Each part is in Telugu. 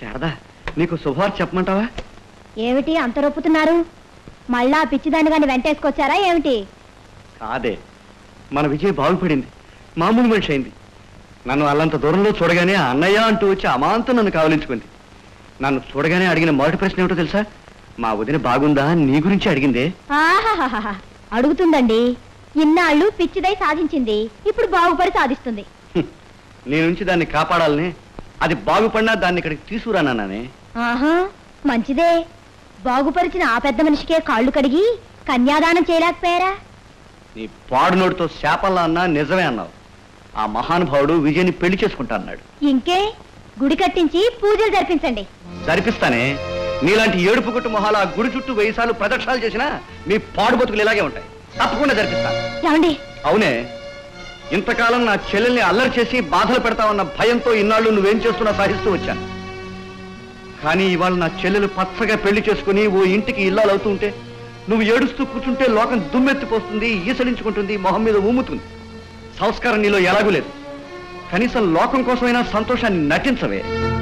శారదా నీకు శుభవార్త చెప్పమంటావా ఏమిటి అంత రొప్పుతున్నారు మళ్ళా ఆ పిచ్చిదాన్ని గాని వెంటేసుకొచ్చారా ఏమిటి కాదే మన విజయ్ బాగుపడింది మామూలు మనిషి అయింది నన్ను అల్లంత దూరంలో చూడగానే అన్నయ్య అంటూ వచ్చి అమాంతం నన్ను కావలించుకుంది నన్ను చూడగానే అడిగిన మొదటి ప్రశ్న ఏమిటో తెలుసా మా వదిన బాగుందా నీ గురించి అడిగిందే ఆహాహాహా అడుగుతుందండి ఇన్నాళ్ళు పిచ్చిదై సాధించింది ఇప్పుడు బాగుపడి సాధిస్తుంది హ్మ్. నీ నుంచి దాన్ని కాపాడాలని అది బాగుపడినా దాన్ని ఇక్కడికి తీసుకురానన్నానే ఆహా మంచిదే బాగుపరిచిన ఆ పెద్ద మనిషికే కాళ్ళు కడిగి కన్యాదానం చేయలేకపోయారా నీ పాడు నోటితో శాపల్లా అన్నా నిజమే అన్నావు ఆ మహానుభావుడు విజయ్ని పెళ్లి చేసుకుంటా అన్నాడు ఇంకే గుడి కట్టించి పూజలు జరిపించండి జరిపిస్తానే నీలాంటి ఏడుపు గుట్టు మొహాల ఆ గుడి చుట్టూ వెయ్యి సార్లు ప్రదక్షిణాలు చేసినా మీ పాడు బతుకులు ఇలాగే ఉంటాయి తప్పకుండా జరిపిస్తాను ఏమండి అవునే ఇంతకాలం నా చెల్లెల్ని అల్లరి చేసి బాధలు పెడతావన్న భయంతో ఇన్నాళ్ళు నువ్వేం చేస్తున్నా సహిస్తూ వచ్చాను కానీ ఇవాళ నా చెల్లెలు పచ్చగా పెళ్లి చేసుకుని ఓ ఇంటికి ఇల్లాలు అవుతూ ఉంటే నువ్వు ఏడుస్తూ కూర్చుంటే లోకం దుమ్మెత్తిపోస్తుంది ఈసడించుకుంటుంది మొహం మీద ఊముతుంది సంస్కారం నీలో ఎలాగూ లేదు కనీసం లోకం కోసమైనా సంతోషాన్ని నటించవే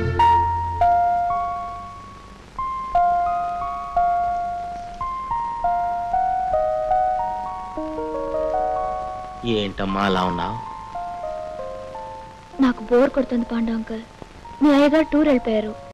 ఏంటమ్మా అలా ఉన్నావు నాకు బోర్ కొడుతుంది పాండు అంకుల్ మీ అయ్యగారు టూర్ వెళ్ళిపోయారు